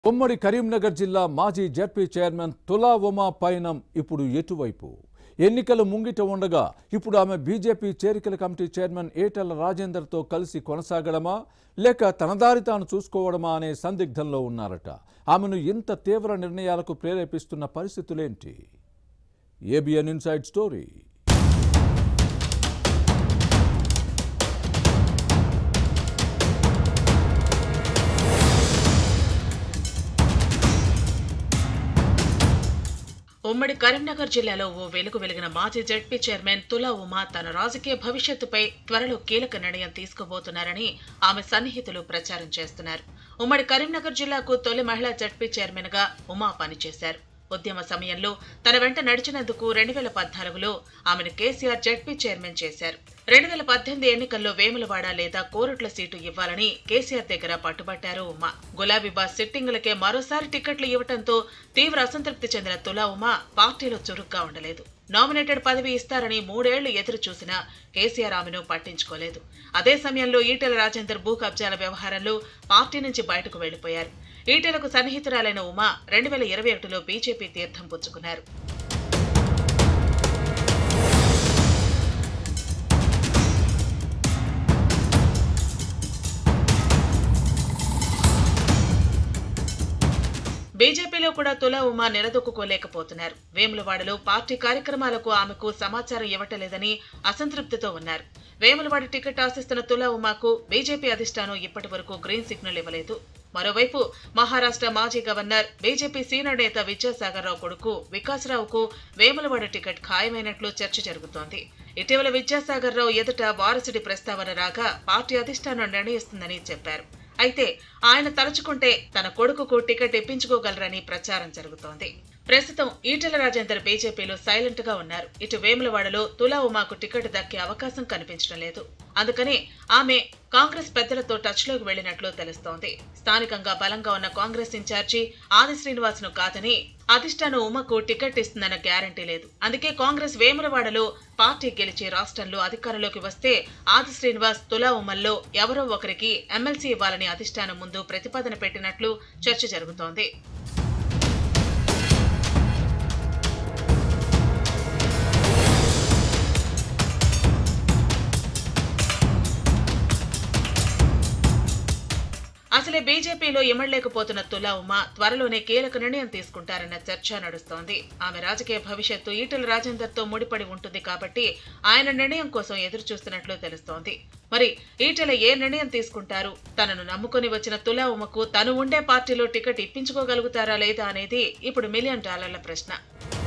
ఉమ్మడి కరీంనగర్ జిల్లా మాజీ జడ్పీ చైర్మన్ తులా ఉమా పయనం ఇప్పుడు ఎటువైపు ఎన్నికలు ముంగిట ఉండగా ఇప్పుడు ఆమె బీజేపీ చేరికల కమిటీ చైర్మన్ ఏటల రాజేందర్తో కలిసి కొనసాగడమా లేక తన దారి తాను చూసుకోవడమా అనే సందిగ్ధంలో ఉన్నారట ఆమెను ఇంత తీవ్ర నిర్ణయాలకు ప్రేరేపిస్తున్న పరిస్థితులేంటి ఏబిఎన్ ఇన్సైడ్ స్టోరీ ఉమ్మడి కరీంనగర్ జిల్లాలో ఓ వెలుగు వెలిగిన మాజీ జడ్పీ చైర్మన్ తులా ఉమా తన రాజకీయ భవిష్యత్తుపై త్వరలో కీలక నిర్ణయం తీసుకోబోతున్నారని ఆమె సన్నిహితులు ప్రచారం చేస్తున్నారు ఉమ్మడి కరీంనగర్ జిల్లాకు తొలి మహిళా జడ్పీ చైర్మన్ గా ఉమా పనిచేశారు ఉద్యమ సమయంలో తన వెంట నడిచినందుకు రెండు వేల పద్నాలుగులో ఆమెను కేసీఆర్ జడ్పీ చైర్మన్ చేశారు రెండు వేల పద్దెనిమిది ఎన్నికల్లో వేములవాడ లేదా కోరుట్ల సీటు ఇవ్వాలని కేసీఆర్ దగ్గర పట్టుబట్టారు ఉమా గులాబీ బాస్ సిట్టింగులకే మరోసారి టికెట్లు ఇవ్వడంతో తీవ్ర అసంతృప్తి చెందిన తులా ఉమా పార్టీలో చురుగ్గా ఉండలేదు నామినేటెడ్ పదవి ఇస్తారని మూడేళ్లు ఎదురు చూసినా కేసీఆర్ ఆమెను పట్టించుకోలేదు అదే సమయంలో ఈటెల రాజేందర్ భూ కబ్జాల వ్యవహారంలో పార్టీ నుంచి బయటకు వెళ్లిపోయారు ఈటెలకు సన్నిహితురాలైన ఉమా రెండు వేల ఇరవై ఒకటిలో బీజేపీ తీర్థం పుచ్చుకున్నారు బీజేపీలో కూడా తులా ఉమా నిలదొక్కుకోలేకపోతున్నారు వేములవాడలో పార్టీ కార్యక్రమాలకు ఆమెకు సమాచారం ఇవ్వటలేదని అసంతృప్తితో ఉన్నారు వేములవాడ టికెట్ ఆశిస్తున్న తులా ఉమాకు బీజేపీ అధిష్టానం ఇప్పటి వరకు గ్రీన్ సిగ్నల్ ఇవ్వలేదు మరోవైపు మహారాష్ట్ర మాజీ గవర్నర్ బీజేపీ సీనియర్ నేత విద్యాసాగర్ రావు కొడుకు వికాసరావుకు వేములవాడ టికెట్ ఖాయమైనట్లు చర్చ జరుగుతోంది ఇటీవల విద్యాసాగర్ రావు ఎదుట వారసుడి ప్రస్తావన రాగా పార్టీ అధిష్టానం నిర్ణయిస్తుందని చెప్పారు అయితే ఆయన తలుచుకుంటే తన కొడుకుకు టికెట్ ఇప్పించుకోగలరని ప్రచారం జరుగుతోంది ప్రస్తుతం ఈటెల రాజేందర్ బీజేపీలో సైలెంట్ గా ఉన్నారు ఇటు వేములవాడలో తులా ఉమాకు టికెట్ దక్కే అవకాశం కనిపించడం లేదు అందుకని ఆమె కాంగ్రెస్ పెద్దలతో టచ్ లోకి వెళ్లినట్లు తెలుస్తోంది స్థానికంగా బలంగా ఉన్న కాంగ్రెస్ ఇన్ఛార్జి ఆది శ్రీనివాస్ ను కాదని అధిష్టానం ఉమకు టికెట్ ఇస్తుందన్న గ్యారంటీ లేదు అందుకే కాంగ్రెస్ వేములవాడలో పార్టీ గెలిచి రాష్ట్రంలో అధికారంలోకి వస్తే ఆది శ్రీనివాస్ తులా ఉమల్లో ఎవరో ఒకరికి ఎమ్మెల్సీ ఇవ్వాలని అధిష్టానం ముందు ప్రతిపాదన పెట్టినట్లు చర్చ జరుగుతోంది అసలే బీజేపీలో ఇమడలేకపోతున్న తులా ఉమా త్వరలోనే కీలక నిర్ణయం తీసుకుంటారన్న చర్చ నడుస్తోంది ఆమె రాజకీయ భవిష్యత్తు ఈటెల రాజేందర్ తో ముడిపడి ఉంటుంది కాబట్టి ఆయన నిర్ణయం కోసం ఎదురు చూస్తున్నట్లు తెలుస్తోంది మరి ఈటెల ఏ నిర్ణయం తీసుకుంటారు తనను నమ్ముకొని వచ్చిన తులా ఉమకు తను ఉండే పార్టీలో టికెట్ ఇప్పించుకోగలుగుతారా లేదా అనేది ఇప్పుడు మిలియన్ డాలర్ల ప్రశ్న